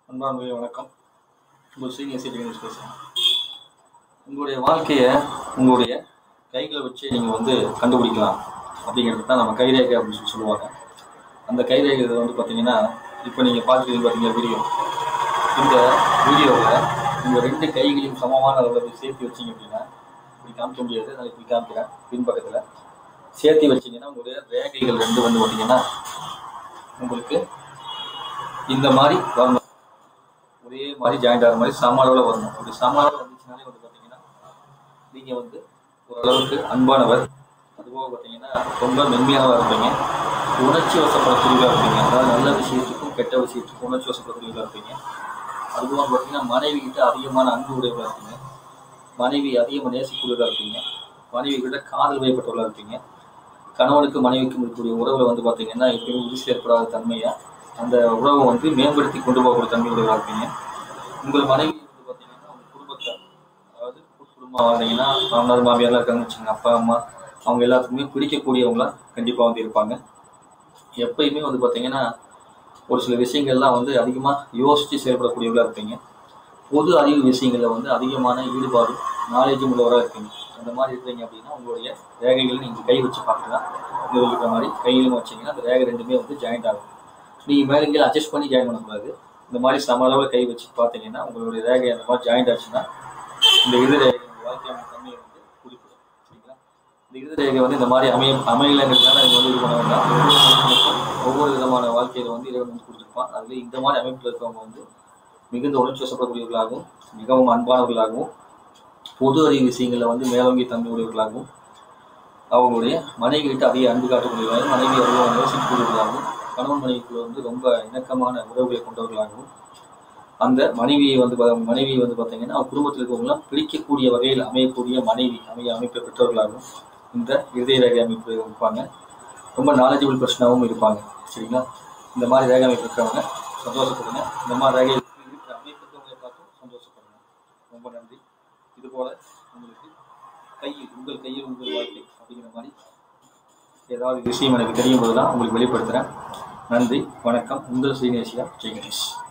அன்பான்மை வணக்கம் உங்கள் சீனியர் சிட்டிகன்ஸ் பேசுகிறேன் உங்களுடைய வாழ்க்கையை உங்களுடைய கைகளை வச்சு நீங்கள் வந்து கண்டுபிடிக்கலாம் அப்படிங்கிறது தான் நம்ம கைரேகை அப்படின்னு சொல்லி சொல்லுவாங்க அந்த கைரேகை இது வந்து பார்த்தீங்கன்னா இப்போ நீங்கள் பார்த்துருக்கீங்க பார்த்தீங்க வீடியோ இந்த வீடியோவில் உங்கள் ரெண்டு கைகளையும் சமமான அளவில் போய் சேர்த்து வச்சீங்க அப்படின்னா இப்படி காமிக்க முடியாது நான் இப்படி காமிக்கிறேன் பின்பக்கத்தில் சேர்த்து வச்சீங்கன்னா உங்களுடைய ரேகைகள் ரெண்டு வந்து பார்த்தீங்கன்னா உங்களுக்கு இந்த மாதிரி வரணும் ஒரே மாதிரி ஜாயிண்ட் ஆகிற மாதிரி சம அளவில் வரணும் அப்படி சம அளவில் வந்துச்சுனாலே வந்து பார்த்தீங்கன்னா நீங்கள் வந்து ஓரளவுக்கு அன்பானவர் அதுபோக பார்த்தீங்கன்னா ரொம்ப மென்மையானவராக இருப்பீங்க உணர்ச்சி வசப்படக்கூடியவராக இருப்பீங்க அதாவது நல்ல விஷயத்துக்கும் கெட்ட விஷயத்துக்கும் உணர்ச்சி வசப்படக்கூடியவராக இருப்பீங்க அதுபோக பார்த்தீங்கன்னா மனைவி கிட்ட அதிகமான அன்பு உடையவராக இருப்பீங்க மனைவி அதிகமாக நேசிக்கூடியவராக இருப்பீங்க மனைவி கிட்ட காதல் வயப்பட்டவர்களாக இருப்பீங்க கணவனுக்கு மனைவிக்கும் இருக்கக்கூடிய உறவுல வந்து பார்த்தீங்கன்னா எப்பயுமே உறுதி ஏற்படாத தன்மையா அந்த உறவை வந்து மேம்படுத்தி கொண்டு போகக்கூடிய தன்மையுடையவராக இருப்பீங்க உங்கள் மனைவி வந்து பார்த்தீங்கன்னா உங்கள் குடும்பத்தை அதாவது கூட்டு குடும்பம் வாழ்ந்தீங்கன்னா மாமனார் மாமியார்லாம் இருக்காங்கன்னு வச்சுங்க அப்பா அம்மா அவங்க எல்லாத்துக்குமே பிடிக்கக்கூடியவங்களா கண்டிப்பாக வந்து இருப்பாங்க எப்பயுமே வந்து பார்த்தீங்கன்னா ஒரு சில விஷயங்கள்லாம் வந்து அதிகமாக யோசித்து செயல்படக்கூடியவங்களா இருப்பீங்க பொது அறிவு விஷயங்களில் வந்து அதிகமான ஈடுபாடு நாலேஜ் உள்ளவராக இருப்பீங்க அந்த மாதிரி இருக்கிறீங்க அப்படின்னா உங்களுடைய ரேகைகளை நீங்கள் கை வச்சு பார்க்கலாம் இந்த இருக்கிற மாதிரி கையிலும் வச்சீங்கன்னா அந்த ரேகை ரெண்டுமே வந்து ஜாயிண்ட் ஆகும் நீங்கள் மேலே கீழே அட்ஜஸ்ட் பண்ணி ஜாயின் பண்ணக்கூடாது இந்த மாதிரி சம அளவில் கை வச்சு பார்த்தீங்கன்னா உங்களுடைய ரேகை அந்த மாதிரி ஜாயிண்ட் ஆச்சுன்னா இந்த இறுதி ரேகை உங்கள் வாழ்க்கையான தன்மையை வந்து குறிப்பிடும் சரிங்களா இந்த இறுதி ரேகை வந்து இந்த மாதிரி அமைய அமையலைங்கிறதுனால நீங்கள் வந்து இது பண்ண வேண்டாம் ஒவ்வொரு மனுஷனுக்கும் ஒவ்வொரு விதமான வாழ்க்கையில வந்து இறைவன் வந்து கொடுத்துருப்பான் அதில் இந்த மாதிரி அமைப்பில் இருக்கவங்க வந்து மிகுந்த உணர்ச்சி வசப்படக்கூடியவர்களாகவும் மிகவும் அன்பானவர்களாகவும் பொது அறிவு விஷயங்களில் வந்து மேலோங்கி தன்மையுடையவர்களாகவும் அவங்களுடைய மனைவி கிட்ட அதிக அன்பு காட்டக்கூடியவர்களாகவும் மனைவி அதிகம் நேசிக்கக்கூடியவர்களாகவும் கணவன் மனைவிக்குள்ள வந்து ரொம்ப இணக்கமான உறவுகளை கொண்டவர்களாகவும் அந்த மனைவியை வந்து பா- மனைவியை வந்து பார்த்தீங்கன்னா அவங்க குடும்பத்தில் இருக்கவங்களாம் பிடிக்கக்கூடிய வகையில் அமையக்கூடிய மனைவி அமைய அமைப்பை பெற்றவர்களாகவும் இந்த இருதய ரேகை அமைப்பு இருப்பாங்க ரொம்ப நாலேஜபிள் பர்சனாகவும் இருப்பாங்க சரிங்களா இந்த மாதிரி ரேகை அமைப்பு இருக்கிறவங்க சந்தோஷப்படுங்க இந்த மாதிரி ரேகை இருக்கிற அமைப்பு இருக்கவங்களை பார்த்தும் சந்தோஷப்படுங்க ரொம்ப நன்றி இது போல உங்களுக்கு கையில் உங்கள் கையில் உங்கள் வாழ்க்கை அப்படிங்கிற மாதிரி ஏதாவது விஷயம் எனக்கு தெரியும் போது தான் உங்களுக்கு வெளிப்படுத்துகிறேன் நன்றி வணக்கம் உங்கள் ஸ்ரீநேசியா ஜெய் கணேஷ்